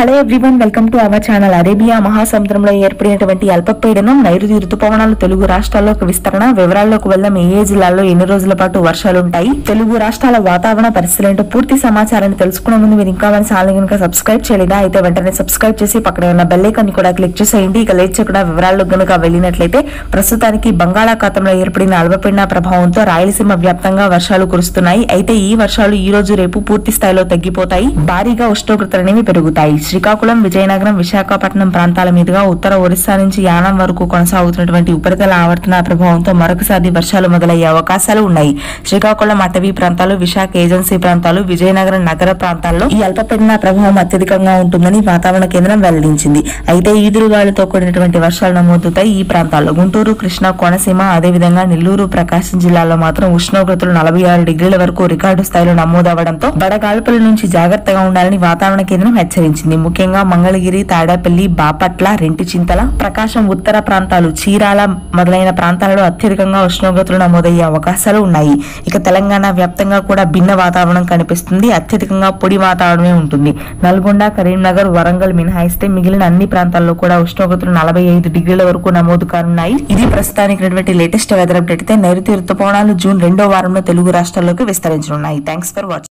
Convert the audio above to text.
hello everyone welcome to our channel Arabia మహాసముద్రంలో ఏర్పడినటువంటి అల్పపీడనం నైరుతి ఋతుపవనాలు తెలుగు రాష్ట్రాల్లోకి విస్తరణ వివరాల్లోకి వెళ్దాం ఏ ఏ జిల్లాల్లో ఎన్ని రోజుల పాటు వర్షాలు ఉంటాయి తెలుగు రాష్ట్రాల వాతావరణ పరిస్థితులు ఏంటో పూర్తి సమాచారాన్ని తెలుసుకునే ముందు మీరు ఇంకా మన ఛానల్ కనుక సబ్స్క్రైబ్ చేయలేదా అయితే వెంటనే సబ్స్క్రైబ్ చేసి పక్కనే ఉన్న బెల్ ఐకాన్ కూడా క్లిక్ చేసేయండి ఇక లేట్ చేయకుండా వివరాల్లో గనుక వెళ్ళినట్లయితే ప్రస్తుతానికి బంగాళాఖాతంలో ఏర్పడిన అల్పపీడన ప్రభావంతో రాయలసీమ వ్యాప్తంగా వర్షాలు కురుస్తున్నాయి అయితే ఈ వర్షాలు ఈ రోజు రేపు పూర్తి స్థాయిలో తగ్గిపోతాయి భారీగా ఉష్ణోగ్రతలు అనేవి పెరుగుతాయి శ్రీకాకుళం విజయనగరం విశాఖపట్నం ప్రాంతాల మీదుగా ఉత్తర ఒరిస్సా నుంచి యానం వరకు కొనసాగుతున్నటువంటి ఉపరితల ఆవర్తన ప్రభావంతో మరొకసారి వర్షాలు మొదలయ్యే అవకాశాలు ఉన్నాయి శ్రీకాకుళం అటవీ ప్రాంతాలు విశాఖ ఏజెన్సీ ప్రాంతాలు విజయనగరం నగర ప్రాంతాల్లో ఈ అల్పపీడన ప్రభావం అత్యధికంగా ఉంటుందని వాతావరణ కేంద్రం వెల్లడించింది అయితే ఈదురుగాలులతో కూడినటువంటి వర్షాలు నమోదవుతాయి ఈ ప్రాంతాల్లో గుంటూరు కృష్ణా కోనసీమ అదేవిధంగా నెల్లూరు ప్రకాశం జిల్లాలో మాత్రం ఉష్ణోగ్రతలు నలభై ఆరు డిగ్రీల వరకు రికార్డు స్థాయిలో నమోదవడంతో వడగాల్పుల నుంచి జాగ్రత్తగా ఉండాలని వాతావరణ కేంద్రం హెచ్చరించింది ముఖ్యంగా మంగళగిరి తాడేపల్లి బాపట్ల రెంటిచింతల ప్రకాశం ఉత్తర ప్రాంతాలు చీరాల మొదలైన ప్రాంతాలలో అత్యధికంగా ఉష్ణోగ్రతలు నమోదయ్యే అవకాశాలు ఉన్నాయి ఇక తెలంగాణ వ్యాప్తంగా కూడా భిన్న వాతావరణం కనిపిస్తుంది అత్యధికంగా పొడి వాతావరణమే ఉంటుంది నల్గొండ కరీంనగర్ వరంగల్ మినహాయిస్తే మిగిలిన అన్ని ప్రాంతాల్లో కూడా ఉష్ణోగ్రతలు నలభై ఐదు డిగ్రీల వరకు నమోదు కానున్నాయి ఇది ప్రస్తుతానికి ఉన్నటువంటి లేటెస్ట్ వెదర్ అప్డేట్ అయితే నైరుతి ఋతుపవనాలు జూన్ రెండో వారంలో తెలుగు రాష్ట్రాల్లోకి విస్తరించనున్నాయి థ్యాంక్స్ ఫర్ వాచింగ్